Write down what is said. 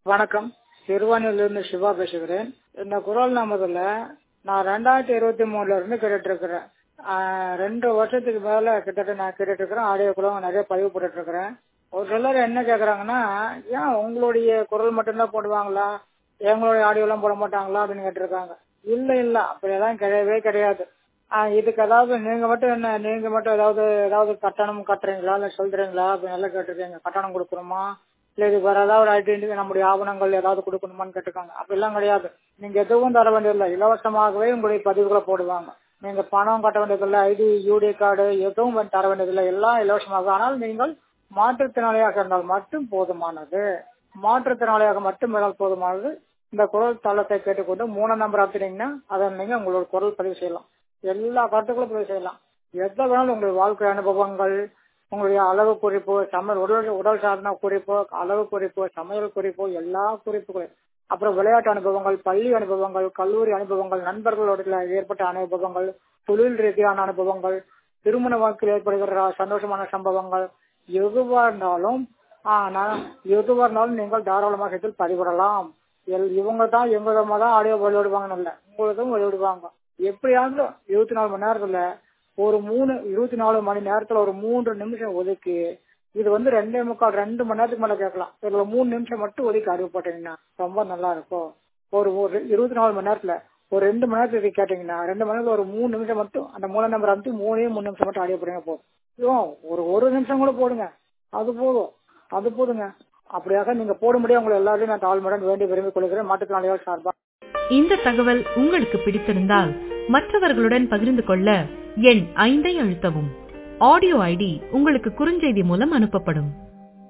வணக்கம் திருவானூர்லேருந்து சிவா பேசுகிறேன் இந்த குரல் நாமத்தில் நான் ரெண்டாயிரத்தி இருபத்தி மூணுல இருந்து கேட்டுட்டு இருக்கிறேன் ஆஹ் ரெண்டு வருஷத்துக்கு மேல கிட்டத்தட்ட நான் கேட்டுட்டு இருக்கிறேன் ஆடியோ கூட நிறைய பதிவு போட்டுட்டு இருக்கிறேன் ஒரு சிலர் என்ன கேக்குறாங்கன்னா ஏன் உங்களுடைய குரல் மட்டும்தான் போடுவாங்களா எங்களுடைய ஆடியோ எல்லாம் போட மாட்டாங்களா அப்படின்னு கேட்டிருக்காங்க இல்ல இல்ல அப்படியெல்லாம் கிடையவே கிடையாது ஆஹ் இதுக்கு ஏதாவது நீங்க மட்டும் என்ன நீங்க மட்டும் ஏதாவது ஏதாவது கட்டணம் கட்டுறீங்களா இல்ல சொல்றீங்களா அப்படின்னு எல்லாம் கேட்டிருக்கீங்க கட்டணம் கொடுக்கணுமா இல்ல இது வேற ஏதாவது ஐடென்டி நம்முடைய ஆவணங்கள் ஏதாவது கொடுக்கணுமான்னு கேட்டிருக்காங்க அப்படிலாம் கிடையாது நீங்க எதுவும் தர வேண்டியதில்லை இலவசமாகவே உங்களுடைய பதிவுகளை போடுவாங்க நீங்க பணம் கட்ட வேண்டியதில்லை ஐடி யூடி கார்டு எதுவும் வந்து தர வேண்டியதில்லை எல்லாம் இலவசமாக ஆனால் நீங்கள் மாற்றுத்திறனாளியாக இருந்தால் மட்டும் போதுமானது மாற்றுத்திறனாளியாக மட்டும் இருந்தால் போதுமானது இந்த குரல் தளத்தை கேட்டுக்கொண்டு மூணு நம்பர் அழுத்தினீங்கன்னா அதை நீங்க உங்களோட குரல் பதிவு செய்யலாம் எல்லா கருத்துக்களும் பதிவு செய்யலாம் எதை வேணாலும் உங்களுடைய வாழ்க்கை அனுபவங்கள் உங்களுடைய அளவு குறிப்பு சமையல் உடல் உடல் சார்ந்த குறிப்பு அளவு குறிப்பு சமையல் குறிப்பு எல்லா குறிப்புகளும் அப்புறம் விளையாட்டு அனுபவங்கள் பள்ளி அனுபவங்கள் கல்லூரி அனுபவங்கள் நண்பர்களோட ஏற்பட்ட அனுபவங்கள் தொழில் ரீதியான அனுபவங்கள் திருமண வாழ்க்கையில் ஏற்படுகிற சந்தோஷமான சம்பவங்கள் எதுவா இருந்தாலும் ஆனால் எதுவா இருந்தாலும் நீங்கள் தாராளமாக இதில் பதிவிடலாம் எல்- இவங்க தான் எங்க விதமா தான் ஆடியோ வெளியிடுவாங்கன்னு இல்லை உங்களுக்கும் வெளியிடுவாங்க எப்படியாவது இருபத்தி நாலு மணி நேரத்துல ஒரு மூணு இருபத்தி நாலு மணி நேரத்துல ஒரு மூன்று நிமிஷம் ஒதுக்கி இது வந்து ரெண்டே முக்கால் ரெண்டு மணி நேரத்துக்கு மேல கேட்கலாம் இதுல மூணு நிமிஷம் மட்டும் ஒதுக்கி அறிவு போட்டீங்கன்னா ரொம்ப நல்லா இருக்கும் ஒரு ஒரு இருபத்தி நாலு மணி நேரத்துல ஒரு ரெண்டு மணி நேரத்துக்கு கேட்டீங்கன்னா ரெண்டு மணி நேரத்துல ஒரு மூணு நிமிஷம் மட்டும் அந்த மூணு நம்பர் வந்து மூணே மூணு நிமிஷம் மட்டும் ஆடியோ போடுங்க போதும் ஐயோ, ஒரு ஒரு நிமிஷம் கூட போடுங்க அது போதும் அது போதுங்க அப்படியாக நீங்க போடும்படியா உங்களை எல்லாரையும் நான் தாழ்மையுடன் வேண்டி விரும்பிக் கொள்கிறேன் மாற்றுத்திறனாளிகள் சார்பா இந்த தகவல் உங்களுக்கு பிடித்திருந்தால் மற்றவர்களுடன் பகிர்ந்து கொள்ள எண் ஐந்தை அழுத்தவும் ஆடியோ ஐடி உங்களுக்கு குறுஞ்செய்தி மூலம் அனுப்பப்படும்